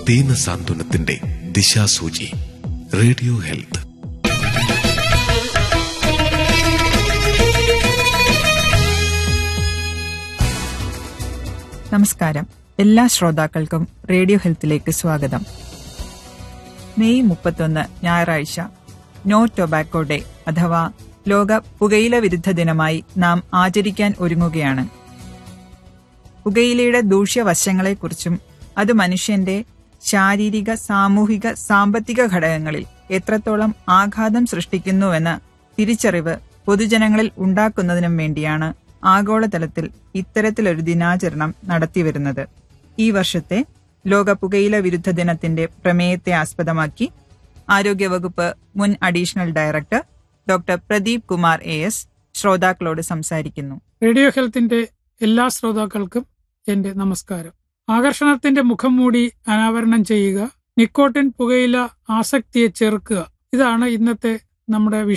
ദീനസാന്ത്വനത്തിന്റെ ദിശാസൂചി radio health നമസ്കാരം എല്ലാ ശ്രോതാക്കൾക്കും റേഡിയോ ഹെൽത്തിലേക്ക് സ്വാഗതം മെയ് മുപ്പത്തൊന്ന് ഞായറാഴ്ച നോ ടൊബാക്കോ ഡേ അഥവാ ലോക പുകയില വിരുദ്ധ ദിനമായി നാം ആചരിക്കാൻ ഒരുങ്ങുകയാണ് പുകയിലയുടെ ദൂഷ്യവശങ്ങളെക്കുറിച്ചും അത് മനുഷ്യന്റെ ശാരീരിക സാമൂഹിക സാമ്പത്തിക ഘടകങ്ങളിൽ എത്രത്തോളം ആഘാതം സൃഷ്ടിക്കുന്നുവെന്ന തിരിച്ചറിവ് പൊതുജനങ്ങളിൽ ഉണ്ടാക്കുന്നതിനും വേണ്ടിയാണ് ആഗോളതലത്തിൽ ഇത്തരത്തിലൊരു ദിനാചരണം നടത്തിവരുന്നത് ഈ വർഷത്തെ ലോക പുകയില വിരുദ്ധ ദിനത്തിന്റെ പ്രമേയത്തെ ആസ്പദമാക്കി ആരോഗ്യവകുപ്പ് മുൻ additional director doctor Pradeep Kumar A S ശ്രോതാക്കളോട് സംസാരിക്കുന്നു റേഡിയോ ഹെൽത്തിന്റെ എല്ലാ ശ്രോതാക്കൾക്കും എന്റെ നമസ്കാരം ആകർഷണത്തിന്റെ മുഖം മൂടി അനാവരണം ചെയ്യുക നിക്കോട്ടിൻ പുകയില ആസക്തിയെ ചെറുക്കുക ഇതാണ് ഇന്നത്തെ നമ്മുടെ